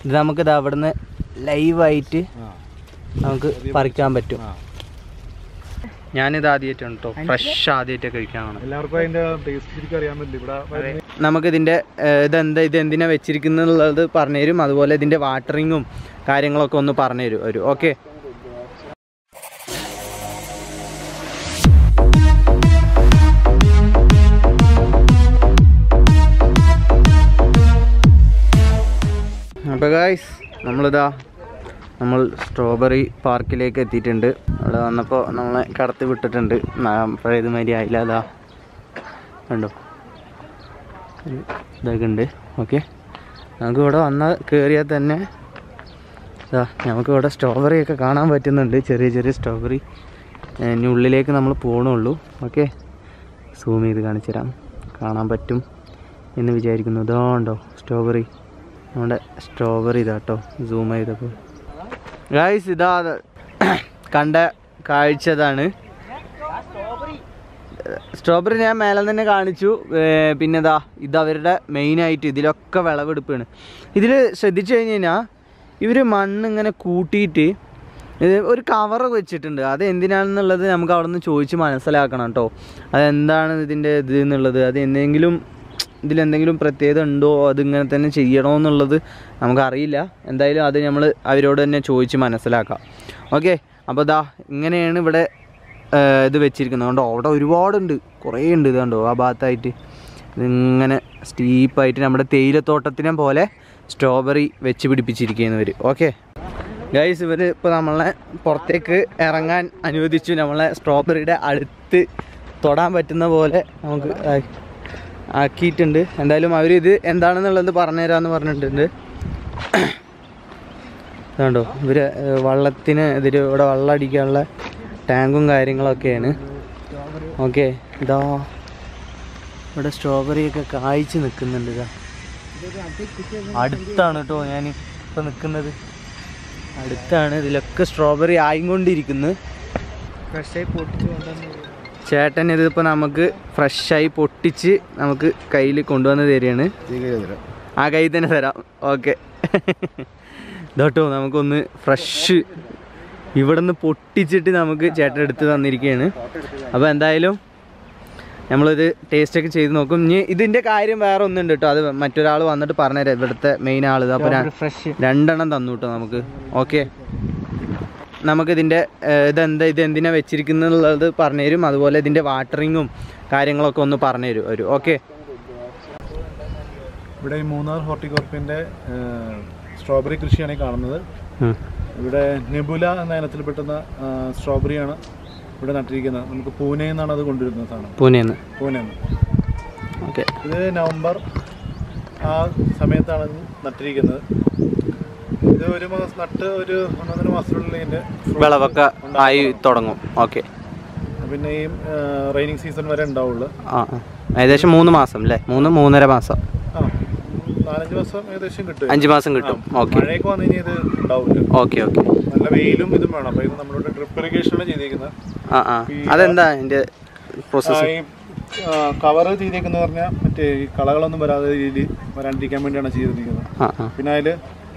ഇത് നമുക്കിത് അവിടുന്ന് ലൈവായിട്ട് ആ നമുക്ക് പറിക്കാൻ പറ്റും ആ ഞാനിത് ആദ്യമായിട്ടാണ് കേട്ടോ ഫ്രഷ് ആദ്യമായിട്ട് കഴിക്കാനാണ് എല്ലാവർക്കും അതിന്റെ ടേസ്റ്റ് ശരിക്കും അറിയാൻ പറ്റില്ല ഇവിടെ വരുന്ന- നമുക്കിതിൻ്റെ ഏഹ്, ഇതെന്താ ഇത് എന്തിനാ വെച്ചിരിക്കുന്നുള്ളത് പറഞ്ഞുതരും അതുപോലെ ഇതിൻ്റെ വാട്ടറിങ്ങും കാര്യങ്ങളൊക്കെ ഒന്ന് പറഞ്ഞുതരും ഒരു ഓക്കെ അപ്പോൾ ഗായ്സ് നമ്മളിതാ നമ്മൾ സ്ട്രോബെറി പാർക്കിലേക്ക് എത്തിയിട്ടുണ്ട് അവിടെ വന്നപ്പോൾ നമ്മളെ കടത്തി വിട്ടിട്ടുണ്ട് ന- പഴയതുമാതിരി ആയില്ല അതാ കണ്ടോ ഒരു ഇതൊക്കെ ഉണ്ട് ഓക്കെ നമുക്ക് ഇവിടെ വന്നാൽ കയറിയാൽ തന്നെ ഇതാ നമുക്ക് ഇവിടെ സ്ട്രോബെറി ഒക്കെ കാണാൻ പറ്റുന്നുണ്ട് ചെറിയ ചെറിയ സ്ട്രോബെറി ഇനി ഉള്ളിലേക്ക് നമ്മൾ പോകണുള്ളൂ ഓക്കെ സൂം ചെയ്ത് കാണിച്ചു തരാം കാണാൻ പറ്റും എന്ന് വിചാരിക്കുന്നു ഇതോ ഉണ്ടോ സ്ട്രോബെറി നമ്മുടെ സ്ട്രോബെറി ഇതാട്ടോ സൂം ചെയ്തപ്പോൾ ഗായ്സ് ഇതാ കണ്ട കാഴ്ച ഇതാണ് സ്ട്രോബെറി ഞാൻ മേലെ തന്നെ കാണിച്ചു ഏർ പിന്നെ ഇതാ ഇത് അവരുടെ മെയിനായിട്ട് ഇതിലൊക്കെ വിളവെടുപ്പാണ് ഇതിൽ ശ്രദ്ധിച്ചു കഴിഞ്ഞ് കഴിഞ്ഞാൽ ഇവർ മണ്ണ് ഇങ്ങനെ കൂട്ടിയിട്ട് ഇത് ഒരു കവർ വെച്ചിട്ടുണ്ട് അത് എന്തിനാണെന്നുള്ളത് നമുക്ക് അവിടെ നിന്ന് ചോദിച്ച് മനസ്സിലാക്കണം കേട്ടോ അതെന്താണ് ഇതിൻ്റെ ഇത് എന്നുള്ളത് അത് എന്തെങ്കിലും ഇതിലെന്തെങ്കിലും പ്രത്യേകത ഉണ്ടോ അതിങ്ങനെ തന്നെ ചെയ്യണോ എന്നുള്ളത് നമുക്കറിയില്ല എന്തായാലും അത് നമ്മൾ അവരോട് തന്നെ ചോദിച്ച് മനസ്സിലാക്കാം ഓക്കെ അപ്പോൾ ദാ ഇങ്ങനെയാണ് ഇവിടെ ഏർ ഇത് വെച്ചിരിക്കുന്നത് കണ്ടോ അവിടെ ഒരുപാടുണ്ട് കുറേ ഉണ്ട് ഇത് കണ്ടോ ആ ഭാഗത്തായിട്ട് ഇതിങ്ങനെ സ്റ്റീപ്പായിട്ട് നമ്മുടെ തേയിലത്തോട്ടത്തിനെ പോലെ സ്ട്രോബെറി വെച്ച് പിടിപ്പിച്ചിരിക്കുന്നവർ ഓക്കെ ഗൈസ് ഇവർ ഇപ്പോൾ നമ്മളെ പുറത്തേക്ക് ഇറങ്ങാൻ അനുവദിച്ചു നമ്മളെ സ്ട്രോബെറിയുടെ അടുത്ത് തൊടാൻ പറ്റുന്ന പോലെ നമുക്ക് ആ- ആക്കിയിട്ടുണ്ട് എന്തായാലും അവർ ഇത് എന്താണെന്നുള്ളത് പറഞ്ഞുതരാമെന്ന് പറഞ്ഞിട്ടുണ്ട് ഇതുണ്ടോ ഇവർ വള്ളത്തിന് എതിരെ ഇവിടെ വെള്ളം അടിക്കാനുള്ള ടാങ്കും കാര്യങ്ങളൊക്കെയാണ് ഓക്കെ ഇതാ ഇവിടെ സ്ട്രോബെറി ഒക്കെ കായ്ച്ച് നിൽക്കുന്നുണ്ട് ഇതാ അടുത്താണ് കേട്ടോ ഞാൻ ഇപ്പം നിൽക്കുന്നത് അടുത്താണ് ഇതിലൊക്കെ സ്ട്രോബെറി ആയിക്കൊണ്ടിരിക്കുന്നു ഫ്രഷായി പൊട്ടിച്ച് കൊണ്ടുവന്ന് ചേട്ടൻ ഇതിപ്പോൾ നമുക്ക് ഫ്രഷായി പൊട്ടിച്ച് നമുക്ക് കയ്യിൽ കൊണ്ടുവന്ന് തരികയാണ് ആ കൈ തന്നെ തരാം ഓക്കെ ഇതോട്ടോ നമുക്കൊന്ന് ഫ്രഷ് ഇവിടെ നിന്ന് പൊട്ടിച്ചിട്ട് നമുക്ക് ചേട്ടൻ എടുത്ത് തന്നിരിക്കുകയാണ് അപ്പോൾ എന്തായാലും നമ്മളിത് ടേസ്റ്റൊക്കെ ചെയ്ത് നോക്കും ഇനി ഇതിൻ്റെ കാര്യം വേറെ ഒന്നുണ്ട് കേട്ടോ അത് മറ്റൊരാൾ വന്നിട്ട് പറഞ്ഞുതരാം ഇവിടുത്തെ മെയിൻ ആൾ അപ്പോൾ ഫ്രഷ് രണ്ടെണ്ണം തന്നു കേട്ടോ നമുക്ക് ഓക്കെ നമുക്കിതിൻ്റെ ഏഹ്, ഇതെന്താ ഇത് എന്തിനാ വെച്ചിരിക്കുന്നുള്ളത് പറഞ്ഞുതരും അതുപോലെ ഇതിൻ്റെ വാട്ടറിങ്ങും കാര്യങ്ങളൊക്കെ ഒന്ന് പറഞ്ഞുതരും ഒരു ഓക്കെ ഇവിടെ ഈ മൂന്നാർ ഹോർട്ടികോർപ്പിന്റെ സ്ട്രോബെറി കൃഷിയാണ് ഈ കാണുന്നത് ഇവിടെ നെബുല എന്ന ഇനത്തിൽപ്പെടുന്ന ആ, സ്ട്രോബെറിയാണ് ഇവിടെ നട്ടിരിക്കുന്നത് നമുക്ക് പൂനെ നിന്നാണ് അത് കൊണ്ടുവരുന്നത് സാധനം പൂനെന്ന് പൂനെ നിന്ന് ഓക്കെ ഇത് നവംബർ ആ സമയത്താണ് ഇത് നട്ടിരിക്കുന്നത് ഇത് ഒരു മാസം നട്ട് ഒരു ഒന്നൊന്നര മാസത്തിനുള്ളിൽ ഇതിന്റെ fruit വിളവൊക്കെ ആയി തുടങ്ങും ഓക്കെ പിന്നെ ഈ റൈനിങ് സീസൺ വരെ ഉണ്ടാവുള്ളൂ ആ ആ. ഏകദേശം മൂന്ന് മാസം അല്ലേ മൂന്ന് മൂന്നര മാസം ആ നാലഞ്ച് മാസം ഏകദേശം കിട്ടും അഞ്ച് മാസം കിട്ടും ഓക്കെ മഴയൊക്കെ വന്നു കഴിഞ്ഞാൽ ഇത് ഉണ്ടാവില്ല ഓക്കെ ഓക്കെ നല്ല വെയിലും ഇതും വേണം അപ്പൊ ഇത് നമ്മളിവിടെ ഡ്രിപ്പ് ഇറിഗേഷനാണ് ചെയ്തിരിക്കുന്നത് ആ ആ അതെന്താ അതിൻ്റെ പ്രോസസ്സ് കവർ ചെയ്തേക്കുന്ന പറഞ്ഞാൽ മറ്റേ ഈ കളകളൊന്നും വരാതെ രീതിയിൽ വരാണ്ടിരിക്കാൻ വേണ്ടിയാണ് ചെയ്തിരിക്കുന്നത് ആ ആ പിന്നെ അതിൽ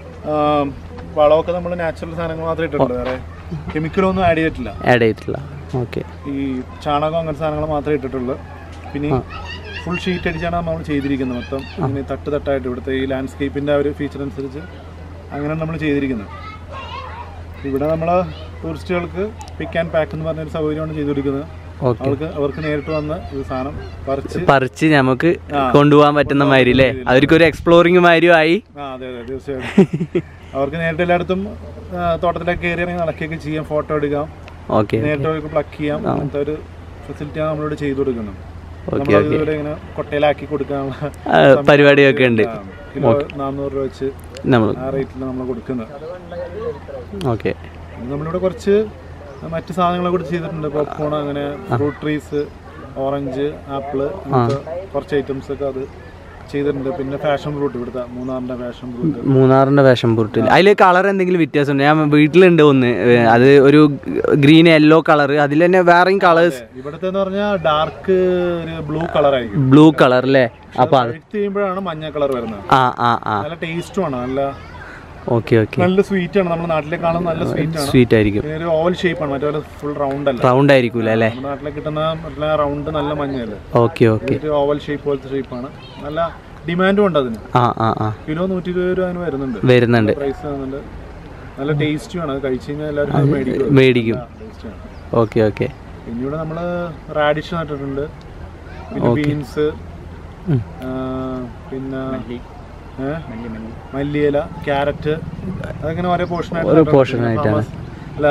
വളമൊക്കെ നമ്മൾ നാച്ചുറൽ സാധനങ്ങൾ മാത്രമേ ഇട്ടിട്ടുള്ളൂ വേറെ കെമിക്കലൊന്നും ആഡ് ചെയ്തിട്ടില്ല ആഡ് ചെയ്തിട്ടില്ല ഓക്കെ ഈ ചാണകം അങ്ങനത്തെ സാധനങ്ങൾ മാത്രമേ ഇട്ടിട്ടുള്ളൂ പിന്നെ ഫുൾ ഷീറ്റ് അടിച്ചാണ് നമ്മൾ ചെയ്തിരിക്കുന്നത് മൊത്തം ഇങ്ങനെ തട്ട് തട്ടായിട്ട് ഇവിടുത്തെ ഈ ലാൻഡ്സ്കേപ്പിൻ്റെ ആ ഒരു ഫീച്ചർ അനുസരിച്ച് അങ്ങനെയാണ് നമ്മൾ ചെയ്തിരിക്കുന്നത് ഇവിടെ നമ്മൾ ടൂറിസ്റ്റുകൾക്ക് പിക്ക് ആൻഡ് പാക്ക് എന്ന് പറഞ്ഞൊരു സൗകര്യമാണ് ചെയ്തു കൊടുക്കുന്നത് ഓക്കെ അവർക്ക് അവർക്ക് നേരിട്ട് വന്ന് ഈ സാധനം പറിച്ച് പറിച്ച് നമുക്ക് ആ. കൊണ്ടുപോകാൻ പറ്റുന്ന മാതിരി അല്ലേ അവർക്കൊരു എക്സ്പ്ലോറിങ് മാതിരി ആയി ആ അതെ അതെ തീർച്ചയായിട്ടും അവർക്ക് നേരിട്ട് എല്ലായിടത്തും ആ, തോട്ടത്തിലൊക്കെ കയറി ഇറങ്ങി നടക്കുകയൊക്കെ ചെയ്യാം ഫോട്ടോ എടുക്കാം ഓക്കെ നേരിട്ട് അവർക്ക് പ്ലക്ക് ചെയ്യാം അങ്ങനത്തെ ഒരു ഫെസിലിറ്റിയാണ് നമ്മളിവിടെ ചെയ്തു കൊടുക്കുന്നത് ഓക്കെ നമ്മളത് ഇവിടെ ഇങ്ങനെ കൊട്ടയിലാക്കി കൊടുക്കാനുള്ള പരിപാടിയൊക്കെ ഉണ്ട് ആ, കിലോ നാനൂറ് രൂപ വെച്ച് നമ്മൾ ആ റേറ്റിൽ നമ്മൾ കൊടുക്കുന്നത് ഓക്കെ പിന്നെ നമ്മളിവിടെ കുറച്ച് മറ്റ് സാധനങ്ങളെ കൂടി ചെയ്തിട്ടുണ്ട് പോപ്കോൺ അങ്ങനെ ഫ്രൂട്ട് ട്രീസ് ഓറഞ്ച് ആപ്പിള് അങ്ങനത്തെ കുറച്ച് ഐറ്റംസ് ഒക്കെ അത് ചെയ്തിട്ടുണ്ട് പിന്നെ ഫാഷൻ ഫ്രൂട്ട് ഇവിടുത്തെ മൂന്നാറിന്റെ ഫാഷൻ ഫ്രൂട്ട് മൂന്നാറിന്റെ വേഷം പുറത്തില്ല അതിൽ കളർ എന്തെങ്കിലും വ്യത്യാസമുണ്ട് ഞാൻ വീട്ടിലുണ്ട് ഒന്ന് ഏ, അത് ഒരു ഗ്രീൻ യെല്ലോ കളർ അതിൽ തന്നെ വേറെയും കളേഴ്സ് ഇവിടുത്തെ എന്ന് പറഞ്ഞാൽ ഡാർക്ക് ഒരു ബ്ലൂ കളർ ആയിരിക്കും ബ്ലൂ കളർ അല്ലേ അപ്പൊ അത് പഴുത്ത് കഴിയുമ്പോഴാണ് മഞ്ഞ കളർ വരുന്നത് ആ ആ ആ നല്ല ടേസ്റ്റും ആണ് നല്ല ഓക്കെ ഓക്കെ നല്ല സ്വീറ്റ് ആണ് നമ്മുടെ നാട്ടിലേക്കാളും നല്ല സ്വീറ്റ് ആണ് സ്വീറ്റ് ആയിരിക്കും പിന്നെ ഒരു ഓവൽ ഷേപ്പ് ആണ് മറ്റേ ഫുൾ റൗണ്ട് അല്ല റൗണ്ട് ആയിരിക്കൂല അല്ലേ നമ്മുടെ നാട്ടിലെ കിട്ടുന്ന റൗണ്ട് നല്ല മഞ്ഞല്ലേ ഓക്കെ ഓക്കെ ഒരു ഓവൽ ഷേപ്പ് പോലത്തെ ഷേപ്പാണ് നല്ല ഡിമാൻഡും ഉണ്ട് അതിന് ആ ആ ആ കിലോ നൂറ്റി ഇരുപത് രൂപ അതിന് വരുന്നുണ്ട് വരുന്നുണ്ട് പ്രൈസ് വരുന്നുണ്ട് നല്ല ടേസ്റ്റും ആണ് അത് കഴിച്ചു കഴിഞ്ഞാൽ എല്ലാവരും അത് മേടിക്കും മേടിക്കും ടേസ്റ്റാണ് ഓക്കെ ഓക്കെ പിന്നെ ഇവിടെ നമ്മള് റാഡിഷ് നട്ടിട്ടുണ്ട് പിന്നെ ബീൻസ് ഉം. പിന്നെ ഏ? മല്ലിയില ക്യാരറ്റ് അതങ്ങനെ ഓരോ പോർഷൻ ഓരോ portion ആയിട്ടാണ്. അല്ല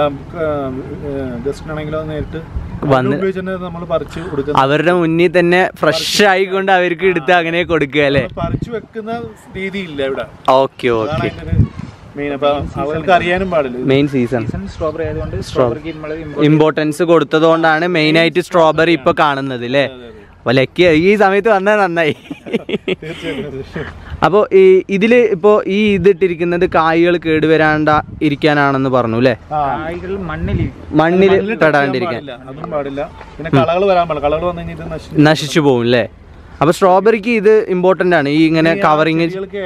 ഗസ്റ്റ് ആണെങ്കിലോ നേരിട്ട് വന്ന് ഉപയോഗിച്ചിട്ട് നമ്മൾ പറിച്ച് കൊടുക്കുന്ന അവരുടെ മുന്നിൽ തന്നെ ഫ്രഷ് ആയിക്കൊണ്ട് അവർക്ക് എടുത്ത് അങ്ങനെ കൊടുക്കുക അല്ലേ പറിച്ചു വെക്കുന്ന രീതിയില്ല ഇവിടെ ഓക്കെ അതാണ് ഓക്കെ അതിന്റെ മെയിൻ അപ്പൊ അവർക്ക് അറിയാനും പാടില്ല ഇത്. മെയിൻ സീസൺ സ്ട്രോബെറി ആയതുകൊണ്ട് സ്ട്രോബെറിക്ക് നമ്മൾ ഇമ്പോർട്ടൻസ് കൊടുത്തതുകൊണ്ടാണ് മെയിൻ ആയിട്ട് സ്ട്രോബെറി ഇപ്പൊ കാണുന്നത് അല്ലേ അപ്പൊ ലക്കി ഈ സമയത്ത് വന്നത് നന്നായി തീർച്ചയായിട്ടും തീർച്ചയായിട്ടും. അപ്പോൾ ഈ ഇതില് ഇപ്പോ ഈ ഇതിട്ടിരിക്കുന്നത് കായ്കൾ കേടുവരാണ്ട ഇരിക്കാനാണെന്ന് പറഞ്ഞു അല്ലേ ആ കായ്കൾ മണ്ണിൽ മണ്ണിൽ മണ്ണിൽ touch ചെയ്യാൻ പെടാണ്ടിരിക്കാൻ പാടില്ല. അതും പാടില്ല പിന്നെ കളകൾ വരാൻ പാടില്ല കളകൾ വന്നു കഴിഞ്ഞാൽ ഇത് നശിച്ചു നശിച്ചു പോകും അല്ലേ അപ്പൊ സ്ട്രോബെറിക്ക് ഇത് ഇമ്പോർട്ടന്റ് ആണ് ഈ ഇങ്ങനെ കവറിങ് ചെടികൾക്ക്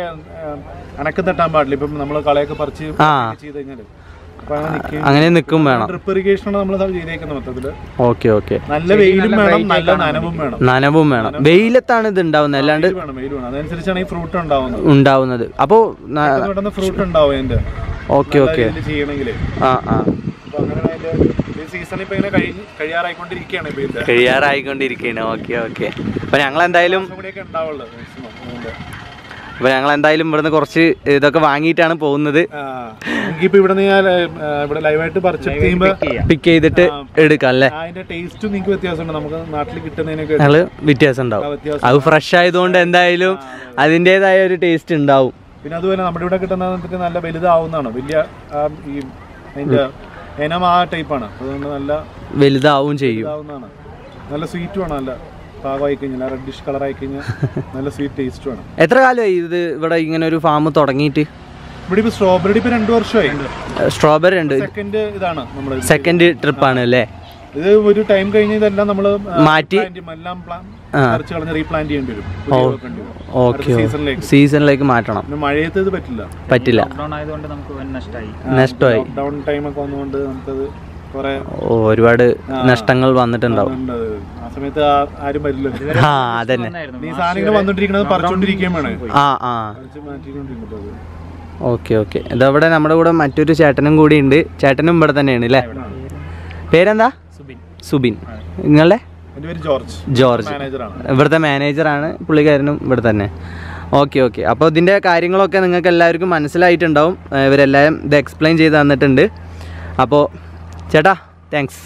അണക്കം തട്ടാൻ പാടില്ല ഇപ്പം നമ്മൾ കളയൊക്കെ പറിച്ച് ആ. ചെയ്ത് കഴിഞ്ഞാല് അപ്പൊ അങ്ങനെ നിൽക്കുകയും അങ്ങനെ നിൽക്കും വേണം ഡ്രിപ്പ് ഇറിഗേഷൻ ആണ് നമ്മൾ ചെയ്തേക്കുന്നത് മൊത്തത്തില് ഓക്കെ ഓക്കെ നല്ല വെയിലും വേണം നല്ല നനവും വേണം നനവും വേണം വെയിലത്താണ് ഇത് ഉണ്ടാവുന്നത് അല്ലാണ്ട് വെയിൽ വേണം വെയിൽ വേണം അതനുസരിച്ചാണ് ഈ ഫ്രൂട്ട് ഉണ്ടാവുന്നത് ഉണ്ടാവുന്നത് അപ്പോൾ പെട്ടെന്ന് ഫ്രൂട്ട് ഉണ്ടാവും അതിന്റെ ഓക്കെ ഓക്കെ ഇതിൽ ചെയ്യണമെങ്കിൽ ആ ആ അപ്പൊ അങ്ങനെയാണ് അതിന്റെ സീസൺ ഇപ്പൊ ഇങ്ങനെ കഴിഞ്ഞ് കഴിയാറായിക്കൊണ്ടിരിക്കുകയാണ് ഇപ്പൊ ഇതിന്റെ കഴിയാറായിക്കൊണ്ടിരിക്കുകയാണ് ഓക്കെ ഓക്കെ അപ്പോൾ ഞങ്ങൾ എന്തായാലും ദിവസം കൂടിയൊക്കെ ഉണ്ടാവുള്ളൂ മാക്സിമം അതുകൊണ്ട് അപ്പോൾ ഞങ്ങൾ എന്തായാലും ഇവിടുന്ന് കുറച്ച് ഇതൊക്കെ വാങ്ങിയിട്ടാണ് പോകുന്നത് ആ, എനിക്കിപ്പോ ഇവിടെ നിന്ന് ഞാൻ ആ, ഇവിടെ ലൈവായിട്ട് പറിച്ചിട്ട് കഴിയുമ്പോ പിക്ക് ചെയ്തിട്ട് എടുക്കാം അല്ലേ അതിന്റെ ടേസ്റ്റും നിങ്ങൾക്ക് വ്യത്യാസമുണ്ട് നമുക്ക് നാട്ടിൽ കിട്ടുന്നതിനൊക്കെ ഞങ്ങൾ വ്യത്യാസം ഉണ്ടാവും വ്യത്യാസം അത് ഫ്രഷ് ആയതുകൊണ്ട് എന്തായാലും അതിൻ്റെതായ ഒരു ടേസ്റ്റ് ഉണ്ടാവും പിന്നെ അതുപോലെ നമ്മുടെ ഇവിടെ കിട്ടുന്നത് നല്ല വലുതാവുന്നതാണ് വലിയ ആ, ഈ അതിന്റെ ഇനം ആ ടൈപ്പാണ് അതുകൊണ്ട് നല്ല വലുതാവും ചെയ്യും ഇതാവുന്നതാണ് നല്ല സ്വീറ്റും ആണ് നല്ല പാകമായി കഴിഞ്ഞാൽ റെഡിഷ് കളർ ആയി കഴിഞ്ഞാൽ നല്ല സ്വീറ്റ് ടേസ്റ്റും ആണ് എത്ര കാലമായി ഇത് ഇവിടെ ഇങ്ങനെ ഒരു ഫാം തുടങ്ങിയിട്ട് ഇവിടെ ഇപ്പൊ സ്ട്രോബെറി ഇപ്പൊ രണ്ടു വർഷമായി സ്ട്രോബെറി ഉണ്ട് സെക്കൻഡ് ഇതാണ് നമ്മൾ സെക്കൻഡ് ട്രിപ്പാണ് അല്ലേ ഇത് ഒരു ടൈം കഴിഞ്ഞ് ഇതെല്ലാം നമ്മൾ മാറ്റി എല്ലാം പ്ലാൻ ആ. പറിച്ച് കളഞ്ഞ് റീപ്ലാന്റ് ചെയ്യേണ്ടി വരും പുതിയ വെക്കേണ്ടി വരും. ഓക്കെ അടുത്ത സീസണിലേക്ക് സീസണിലേക്ക് മാറ്റണം പിന്നെ മഴയത്ത് ഇത് പറ്റില്ല പറ്റില്ല ലോക്ക്ഡൗൺ ആയതുകൊണ്ട് നമുക്ക് വൻ നഷ്ടമായി നഷ്ടമായി ലോക്ക്ഡൗൺ ടൈം ഒക്കെ വന്നുകൊണ്ട് നമുക്കത് കുറെ ഓ, ഒരുപാട് നഷ്ടങ്ങൾ വന്നിട്ടുണ്ടാവും ഉണ്ട്. ആ സമയത്ത് ആ- ആരും വരില്ല ആ അതന്നെ ഈ സാധനങ്ങൾ വന്നുകൊണ്ടിരിക്കുന്നത് പറിച്ചോണ്ടിരിക്കുകയും വേണം ആ ആ പറിച്ച് മാറ്റിക്കൊണ്ടിരിക്കുന്നത് അത്. ഓക്കെ ഓക്കെ ഇതവിടെ നമ്മുടെ കൂടെ മറ്റൊരു ചേട്ടനും കൂടി ഉണ്ട് ചേട്ടനും ഇവിടെ തന്നെയാണ് അല്ലേ പേരെന്താ സുബിൻ സുബിൻ നിങ്ങളുടെ എൻ്റെ പേര് ജോർജ് ജോർജ് മാനേജറാണ് ഇവിടുത്തെ മാനേജറാണ് പുള്ളിക്കാരനും ഇവിടെ തന്നെ ഓക്കെ ഓക്കെ അപ്പോൾ ഇതിൻ്റെ കാര്യങ്ങളൊക്കെ നിങ്ങൾക്ക് എല്ലാവർക്കും മനസ്സിലായിട്ടുണ്ടാവും ഏഹ് ഇവരെല്ലാം ഇത് എക്സ്പ്ലെയിൻ ചെയ്ത് തന്നിട്ടുണ്ട് അപ്പോൾ ചേട്ടാ താങ്ക്സ്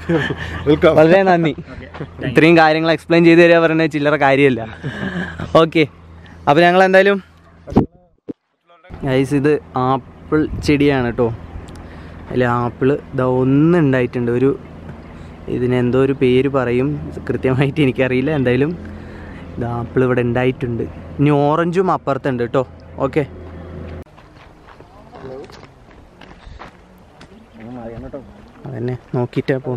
വെൽക്കം വളരെ നന്ദി ഇത്രയും കാര്യങ്ങൾ എക്സ്പ്ലെയിൻ ചെയ്ത് തരിക പറയുന്നത് ചില്ലറ കാര്യമല്ല ഓക്കെ അപ്പോൾ ഞങ്ങൾ എന്തായാലും ഗൈസ് ഇത് ആപ്പിൾ ചെടിയാണ് കേട്ടോ അതിൽ ആപ്പിൾ ഇതാ ഒന്ന് ഉണ്ടായിട്ടുണ്ട് ഒരു ഇതിനെന്തോ ഒരു പേര് പറയും കൃത്യമായിട്ട് എനിക്കറിയില്ല എന്തായാലും ഇത് ആപ്പിൾ ഇവിടെ ഉണ്ടായിട്ടുണ്ട് ഇനി ഓറഞ്ചും അപ്പുറത്തുണ്ട് കേട്ടോ ഓക്കെ അതന്നെ നോക്കിയിട്ടാ പോ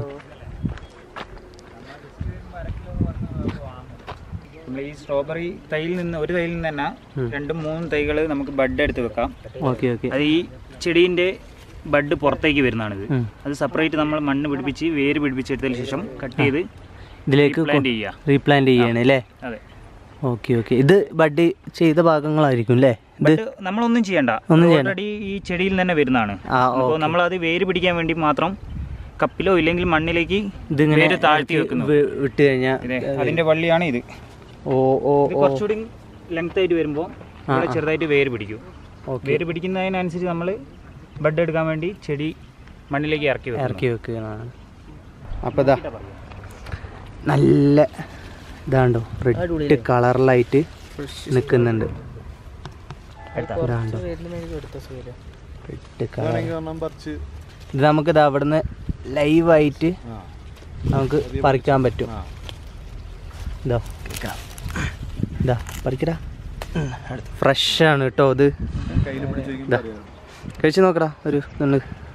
നമ്മൾ ഈ സ്ട്രോബെറി തൈയിൽ നിന്ന് ഒരു തൈയിൽ നിന്ന് തന്നെ രണ്ടും മൂന്നും തൈകൾ നമുക്ക് ബഡ് എടുത്ത് വെക്കാം ഓക്കെ ഓക്കെ അത് ഈ ചെടീൻ്റെ ബഡ് പുറത്തേക്ക് വരുന്നതാണിത് ഉം. അത് സെപ്പറേറ്റ് നമ്മൾ മണ്ണ് പിടിപ്പിച്ച് വേര് പിടിപ്പിച്ചെടുത്തതിന് ശേഷം കട്ട് ചെയ്ത് ഇതിലേക്ക് പ്ലാന്റ് ചെയ്യുക റീപ്ലാന്റ് ചെയ്യണേ അല്ലേ അതെ ഓക്കെ ഓക്കെ ഇത് ബഡ് ചെയ്ത ഭാഗങ്ങളായിരിക്കും അല്ലേ ഇത് ബട്ട് നമ്മളൊന്നും ചെയ്യണ്ട ഒന്നും ചെയ്യണ്ട. ഓൾറെഡി ഈ ചെടിയിൽ തന്നെ വരുന്നതാണ് ആ അപ്പോൾ നമ്മൾ അത് വേര് പിടിക്കാൻ വേണ്ടി മാത്രം കപ്പിലോ ഇല്ലെങ്കിൽ മണ്ണിലേക്ക് ഇതിങ്ങനെ വേര് താഴ്ത്തി വെക്കുന്നു വി- വിട്ട് കഴിഞ്ഞാൽ ഇതെ അതിന്റെ വള്ളിയാണ് ഇത് ഓ ഓ ഇത് കുറച്ചുകൂടി ലെങ്ത് ആയിട്ട് വരുമ്പോൾ ഇവിടെ ചെറുതായിട്ട് വേര് പിടിക്കും ഓക്കെ വേര് പിടിക്കുന്നതിനനുസരിച്ച് നമ്മൾ ബഡ് എടുക്കാൻ വേണ്ടി ചെടി മണ്ണിലേക്ക് ഇറക്കി വെക്കും ഇറക്കി വെക്കുകയാണ് അപ്പോൾ ഇതാ നല്ല ഇതാണ്ടോ റെഡ് കളറിലായിട്ട് നിൽക്കുന്നുണ്ട് ഇതാണ്ടോ റെഡ് കളർ പറിച്ച് ഇത് നമുക്ക് ഇതാ അവിടുന്ന് ലൈവായിട്ട് ആ നമുക്ക് പറിക്കാൻ പറ്റും ആ. ഇതാ ഇതാ പറിക്കടാ ഫ്രഷ് ആണ് കേട്ടോ ഇത് കയ്യിൽ പിടിച്ചിരിക്കും ഇതാ. കഴിച്ചു നോക്കടാ ഒരു ഇതുണ്ട്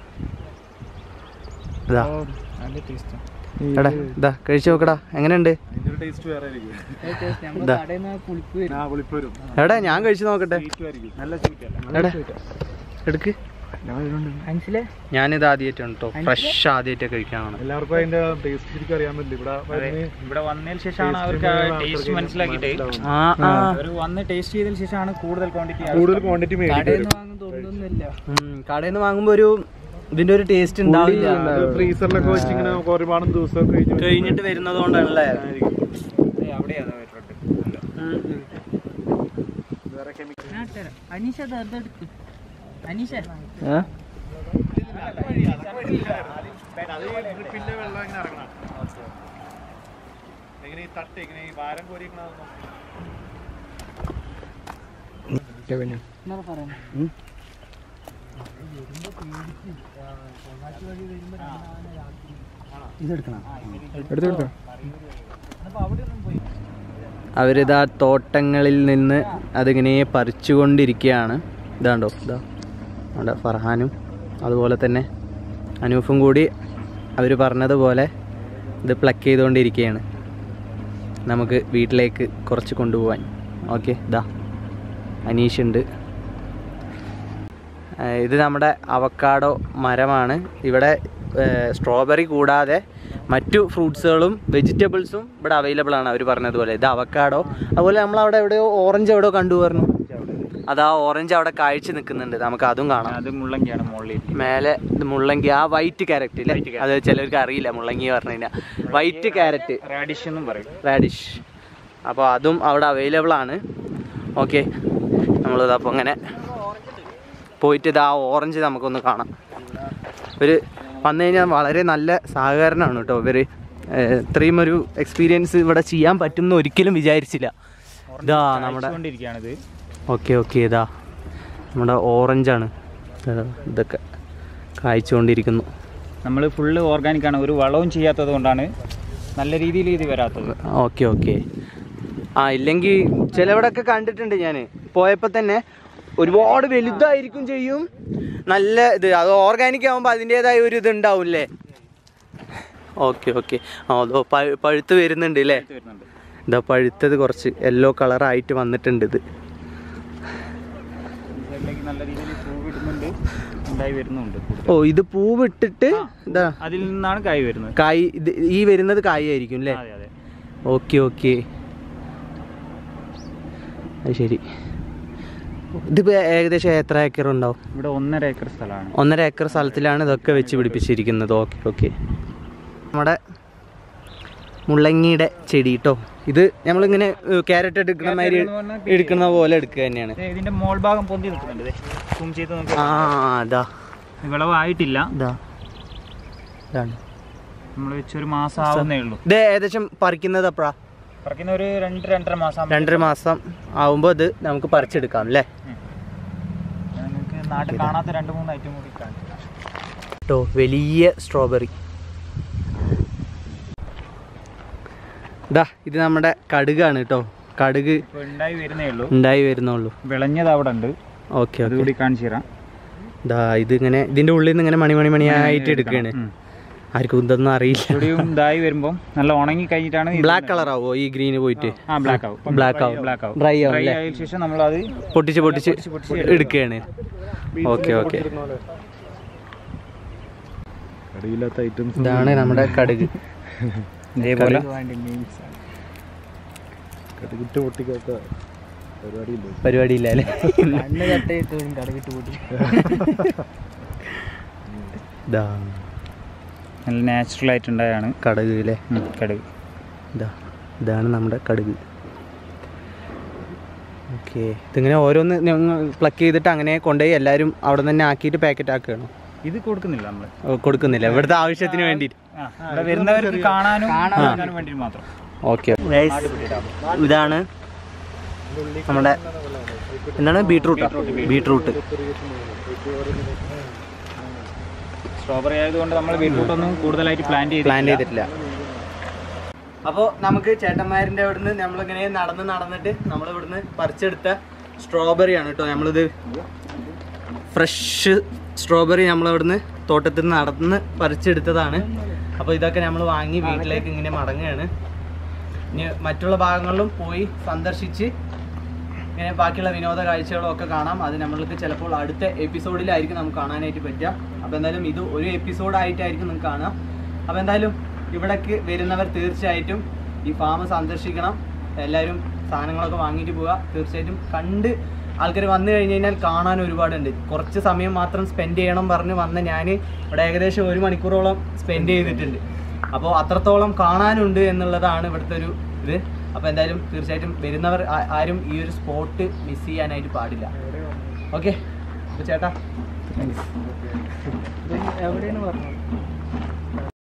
ഇതാ നല്ല ടേസ്റ്റ് എടാ ഇതാ കഴിച്ചു നോക്കടാ എങ്ങനെയുണ്ട് അതിന്റെ ഒരു ടേസ്റ്റ് വേറെ ആയിരിക്കും ഇതാ ആ പുളിപ്പ് വരും എടാ ഞാൻ കഴിച്ചു നോക്കട്ടെ സ്വീറ്റും ആയിരിക്കും നല്ല സ്വീറ്റ് അല്ല എടാ എടുക്ക് മനസ്സിലെ ഞാനിത് ആദ്യമായിട്ടാണ് കേട്ടോ ഫ്രഷ് ആദ്യമായിട്ട് കഴിക്കാനാണ് എല്ലാവർക്കും അതിന്റെ ടേസ്റ്റ് ശരിക്കും അറിയാൻ പറ്റില്ല ഇവിടെ വരുന്ന ഇവിടെ വന്നതിന് ശേഷമാണ് അവർക്ക് ടേസ്റ്റ് മനസ്സിലാക്കിയിട്ട് ആ ആ അവർ വന്ന് ടേസ്റ്റ് ചെയ്തതിന് ശേഷമാണ് കൂടുതൽ ക്വാണ്ടിറ്റി കൂടുതൽ ക്വാണ്ടിറ്റി മേടിക്കും കടയിൽ നിന്ന് വാങ്ങുമ്പോ ഒരു ഇതിന്റെ ഒരു ടേസ്റ്റ് ഉണ്ടാവില്ല ഫ്രീസറിലൊക്കെ വെച്ച് ഇങ്ങനെ ഒരുപാട് ദിവസം കഴിഞ്ഞ് കഴിഞ്ഞിട്ട് വരുന്നത് കൊണ്ടാണല്ലേ അവിടെ അതാ വരുന്നുണ്ട് അനീഷ അതെടുത്ത് അനീഷ ഏ? പിന്നെ വെള്ളം ഇങ്ങനെ ഇറങ്ങണം എങ്ങനെ ഈ തട്ട് ഇങ്ങനെ ഈ ഭാരം കോരിക്കണതൊന്നും ഉം. അവരിതാ തോട്ടങ്ങളിൽ നിന്ന് അതിങ്ങനെ പറിച്ചുകൊണ്ടിരിക്കുകയാണ് ഇതാണ്ടോ ഇതാ അവിടെ ഫർഹാനും അതുപോലെ തന്നെ അനൂഫും കൂടി അവർ പറഞ്ഞതുപോലെ ഇത് പ്ലക്ക് ചെയ്തുകൊണ്ടിരിക്കുകയാണ് നമുക്ക് വീട്ടിലേക്ക് കുറച്ച് കൊണ്ടുപോകാൻ ഓക്കെ ഇതാ അനീഷ് ഉണ്ട് ഏഹ് ഇത് നമ്മുടെ അവക്കാഡോ മരമാണ് ഇവിടെ സ്ട്രോബെറി കൂടാതെ മറ്റു ഫ്രൂട്ട്സുകളും വെജിറ്റബിൾസും ഇവിടെ അവൈലബിൾ ആണ് അവർ പറഞ്ഞതുപോലെ ഇത് അവക്കാഡോ അതുപോലെ നമ്മൾ അവിടെ എവിടെയോ ഓറഞ്ച് എവിടെയോ കണ്ടു പറഞ്ഞു അത് ആ ഓറഞ്ച് അവിടെ കാഴ്ച നിൽക്കുന്നുണ്ട് നമുക്ക് അതും കാണാം അത് മുള്ളങ്കിയാണ് മുകളിൽ മേലെ ഇത് മുള്ളങ്കി ആ വൈറ്റ് ക്യാരറ്റ് ഇല്ലേ അത് ചിലർക്ക് അറിയില്ല മുള്ളങ്കി പറഞ്ഞു കഴിഞ്ഞാൽ വൈറ്റ് ക്യാരറ്റ് റാഡിഷ് എന്നും പറയും റാഡിഷ് അപ്പോൾ അതും അവിടെ അവൈലബിൾ ആണ് ഓക്കെ നമ്മളിത് അപ്പോൾ അങ്ങനെ പോയിട്ട് ഇത് ആ ഓറഞ്ച് നമുക്കൊന്ന് കാണാം ഒരു വന്നു കഴിഞ്ഞാൽ വളരെ നല്ല സഹകരണമാണ് കേട്ടോ ഇവർ ഇത്രയും ഒരു എക്സ്പീരിയൻസ് ഇവിടെ ചെയ്യാൻ പറ്റുമെന്ന് ഒരിക്കലും വിചാരിച്ചില്ല ഇതാ നമ്മുടെ കൊണ്ടിരിക്കുകയാണിത് ഓക്കെ ഓക്കെ ഇതാ നമ്മുടെ ഓറഞ്ചാണ് ഇതൊക്കെ കായ്ച്ചുകൊണ്ടിരിക്കുന്നു നമ്മൾ ഫുള്ള് ഓർഗാനിക് ആണ് ഒരു വളവും ചെയ്യാത്തത് കൊണ്ടാണ് നല്ല രീതിയിൽ ഇത് വരാത്തത് ഓക്കെ ഓക്കെ ആ ഇല്ലെങ്കിൽ ചിലവിടൊക്കെ കണ്ടിട്ടുണ്ട് ഞാൻ പോയപ്പോൾ തന്നെ ഒരുപാട് വലുതായിരിക്കും ചെയ്യും നല്ല ഇത് അത് ഓർഗാനിക് ആകുമ്പോൾ അതിൻ്റെതായ ഒരു ഇത് ഉണ്ടാവില്ലേ ഓക്കെ ഓക്കെ ആ അതോ പഴു- പഴുത്ത് വരുന്നുണ്ട് അല്ലേ ഇത് വരുന്നുണ്ട് ഇതാ പഴുത്തത് കുറച്ച് യെല്ലോ കളറായിട്ട് വന്നിട്ടുണ്ട് ഇത് ഇതിലേക്ക് നല്ല രീതിയിൽ പൂ വിടുന്നുണ്ട് ഉണ്ടായി വരുന്നുണ്ട് കൂടുതൽ. ഓ ഇത് പൂവിട്ടിട്ട് ഇതാ അതിൽ നിന്നാണ് കായ് വരുന്നത് കായ് ഇത് ഈ വരുന്നത് കായ് ആയിരിക്കും അല്ലേ അതെ അതെ ഓക്കെ ഓക്കെ അത് ശരി ഇതിപ്പോൾ ഏകദേശം എത്ര ഏക്കർ ഉണ്ടാവും ഇവിടെ ഒന്നര ഏക്കർ സ്ഥലമാണ് ഒന്നര ഏക്കർ സ്ഥലത്തിലാണ് ഇതൊക്കെ വെച്ച് പിടിപ്പിച്ചിരിക്കുന്നത് ഓക്കെ ഓക്കെ നമ്മുടെ മുള്ളങ്ങിയുടെ ചെടി കേട്ടോ ഇത് നമ്മളിങ്ങനെ ക്യാരറ്റ് എടുക്കുന്ന മാതിരി എടുക്കുന്ന പോലെ എടുക്കുക തന്നെയാണ് ദേ ഇതിന്റെ മോൾ ഭാഗം പൊന്തി നിൽക്കുന്നുണ്ട് സൂം ചെയ്ത് നോക്കി ആ അതാ വിളവായിട്ടില്ല ഇതാ ഇതാണ് നമ്മൾ വെച്ചൊരു മാസം ആവുന്നേ ഉള്ളൂ ഇത് ഏകദേശം പറിക്കുന്നത് അപ്പഴാ പറിക്കുന്ന ഒരു രണ്ട് രണ്ടര മാസം ആവുമ്പോ രണ്ടര മാസം ആവുമ്പോൾ ഇത് നമുക്ക് പറിച്ചെടുക്കാം അല്ലേ ഞാൻ നിങ്ങൾക്ക് നാട്ടിൽ കാണാത്ത രണ്ട് മൂന്ന് ഐറ്റം കൂടി കാണിച്ചു കേട്ടോ വലിയ സ്ട്രോബെറി ഇതാ ഇത് നമ്മുടെ കടുകാണ് കേട്ടോ കടുക് ഇപ്പൊ ഉണ്ടായി വരുന്നേ ഉള്ളൂ ഉണ്ടായി വരുന്നുള്ളൂ വിളഞ്ഞത് അവിടെ ഉണ്ട് ഓക്കെ ഓക്കെ അതുകൂടി കാണിച്ചു തരാം ഇതാ ഇതിങ്ങനെ ഇതിന്റെ ഉള്ളിൽ നിന്ന് ഇങ്ങനെ മണി മണി മണിയായിട്ട് എടുക്കുകയാണ് ഉം. ആർക്കും ഇതൊന്നും അറിയില്ല ഇവിടെയും ഇതായി വരുമ്പോൾ നല്ല ഉണങ്ങി കഴിഞ്ഞിട്ടാണ് ഇത് ബ്ലാക്ക് കളർ ആവോ ഈ ഗ്രീന് പോയിട്ട് ആ ബ്ലാക്ക് ആവും ബ്ലാക്ക് ആവും ബ്ലാക്ക് ആവും ഡ്രൈ ആവും ഡ്രൈ അല്ലേ ആയതിനു ശേഷം നമ്മൾ അത് പൊട്ടിച്ച് പൊട്ടിച്ച് എടുക്കുകയാണ് ഓക്കെ ഓക്കെ കടിയില്ലാത്ത ഐറ്റംസ് ഇതാണ് നമ്മുടെ കടുക് ഇതേപോലെ കടുകിട്ട് പൊട്ടിക്കാത്ത പരിപാടിയില്ല പരിപാടിയില്ല അല്ലേ ഇതാ നല്ല നാച്ചുറൽ ആയിട്ടുണ്ടായാണ് കടുക് അല്ലേ കടുക് ഇതാ ഇതാണ് നമ്മുടെ കടുക് ഓക്കെ ഇതിങ്ങനെ ഓരോന്ന് ഞങ്ങൾ പ്ലക്ക് ചെയ്തിട്ട് അങ്ങനെ കൊണ്ടുപോയി എല്ലാവരും അവിടെ നിന്ന് തന്നെ ആക്കിയിട്ട് പാക്കറ്റ് ആക്കുകയാണോ ഇത് കൊടുക്കുന്നില്ല നമ്മൾ ഓ, കൊടുക്കുന്നില്ല ഇവിടുത്തെ ആവശ്യത്തിന് വേണ്ടിയിട്ട് ഇവിടെ വരുന്നവർക്ക് കാണാനും കാണാനും വേണ്ടി മാത്രം ഓക്കെ ഇതാണ് നമ്മുടെ എന്താണ് ബീട്രൂട്ടാ ബീട്രൂട്ട് സ്ട്രോബെറി ആയതുകൊണ്ട് നമ്മൾ ബീട്രൂട്ട് ഒന്നും കൂടുതലായിട്ട് പ്ലാൻ ചെയ്ത് പ്ലാൻ ചെയ്തിട്ടില്ല അപ്പോൾ നമുക്ക് ചേട്ടന്മാരിൻ്റെ അവിടുന്ന് നമ്മളിങ്ങനെ നടന്ന് നടന്നിട്ട് നമ്മൾ ഇവിടുന്ന് പറിച്ചെടുത്ത സ്ട്രോബെറി ആണ് കേട്ടോ നമ്മളിത് ഫ്രഷ് സ്ട്രോബെറി നമ്മളിവിടുന്ന് തോട്ടത്തിൽ നിന്ന് നടന്ന് പറിച്ചെടുത്തതാണ് അപ്പോൾ ഇതൊക്കെ നമ്മൾ വാങ്ങി വീട്ടിലേക്ക് ഇങ്ങനെ മടങ്ങുകയാണ് ഇനി മറ്റുള്ള ഭാഗങ്ങളിലും പോയി സന്ദർശിച്ച് ഇങ്ങനെ ബാക്കിയുള്ള വിനോദ കാഴ്ചകളും ഒക്കെ കാണാം അത് നമ്മൾക്ക് ചിലപ്പോൾ അടുത്ത എപ്പിസോഡിലായിരിക്കും നമുക്ക് കാണാനായിട്ട് പറ്റുക അപ്പോൾ എന്തായാലും ഇത് ഒരു എപ്പിസോഡായിട്ടായിരിക്കും നിങ്ങൾക്ക് കാണുക അപ്പോൾ എന്തായാലും ഇവിടേക്ക് വരുന്നവർ തീർച്ചയായിട്ടും ഈ ഫാം സന്ദർശിക്കണം എല്ലാവരും സാധനങ്ങളൊക്കെ വാങ്ങിയിട്ട് പോവുക തീർച്ചയായിട്ടും കണ്ട് ആൾക്കാർ വന്നു കഴിഞ്ഞ് കഴിഞ്ഞാൽ കാണാൻ ഒരുപാടുണ്ട് കുറച്ച് സമയം മാത്രം സ്പെൻഡ് ചെയ്യണം പറഞ്ഞ് വന്ന ഞാൻ ഇവിടെ ഏകദേശം ഒരു മണിക്കൂറോളം സ്പെൻഡ് ചെയ്തിട്ടുണ്ട് അപ്പോൾ അത്രത്തോളം കാണാനുണ്ട് എന്നുള്ളതാണ് ഇവിടുത്തെ ഒരു ഇത് അപ്പോൾ എന്തായാലും തീർച്ചയായിട്ടും വരുന്നവർ ആ- ആരും ഈ ഒരു സ്പോട്ട് മിസ് ചെയ്യാനായിട്ട് പാടില്ല ഓക്കെ അപ്പോൾ ചേട്ടാ എവിടെയാണ് പറഞ്ഞത്